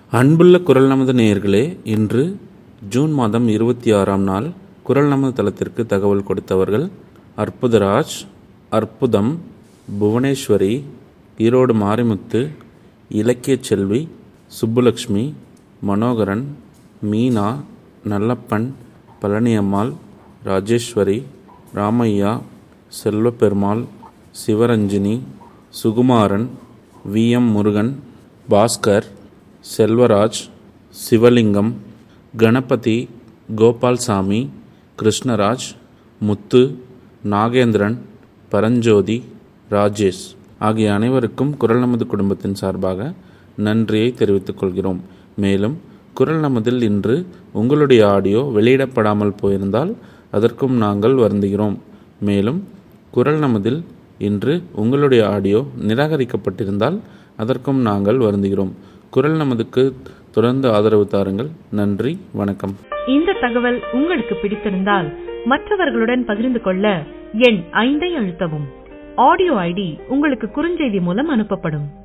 அன்புள்ள குரல் நமது நேயர்களே இன்று ஜூன் மாதம் இருபத்தி ஆறாம் நாள் குரல் நமது தளத்திற்கு தகவல் கொடுத்தவர்கள் அற்புதராஜ் அற்புதம் புவனேஸ்வரி ஈரோடு மாரிமுத்து இலக்கியச் செல்வி சுப்புலக்ஷ்மி மனோகரன் மீனா நல்லப்பன் பழனியம்மாள் ராஜேஸ்வரி ராமையா செல்வப்பெருமாள் சிவரஞ்சினி சுகுமாரன் வி எம் முருகன் பாஸ்கர் செல்வராஜ் சிவலிங்கம் கணபதி கோபால்சாமி கிருஷ்ணராஜ் முத்து நாகேந்திரன் பரஞ்சோதி ராஜேஷ் ஆகிய அனைவருக்கும் குரல் நமது குடும்பத்தின் சார்பாக நன்றியை தெரிவித்துக் கொள்கிறோம் மேலும் குரல் நமதில் இன்று உங்களுடைய ஆடியோ வெளியிடப்படாமல் போயிருந்தால் அதற்கும் நாங்கள் வருந்துகிறோம் மேலும் குரல் நமதில் இன்று உங்களுடைய ஆடியோ நிராகரிக்கப்பட்டிருந்தால் அதற்கும் நாங்கள் வருந்துகிறோம் குரல் நமதுக்கு தொடர்ந்து ஆதரவு தாருங்கள் நன்றி வணக்கம் இந்த தகவல் உங்களுக்கு பிடித்திருந்தால் மற்றவர்களுடன் பகிர்ந்து கொள்ள எண் ஐந்தை அழுத்தவும் ஆடியோ ஐடி உங்களுக்கு குறுஞ்செய்தி மூலம் அனுப்பப்படும்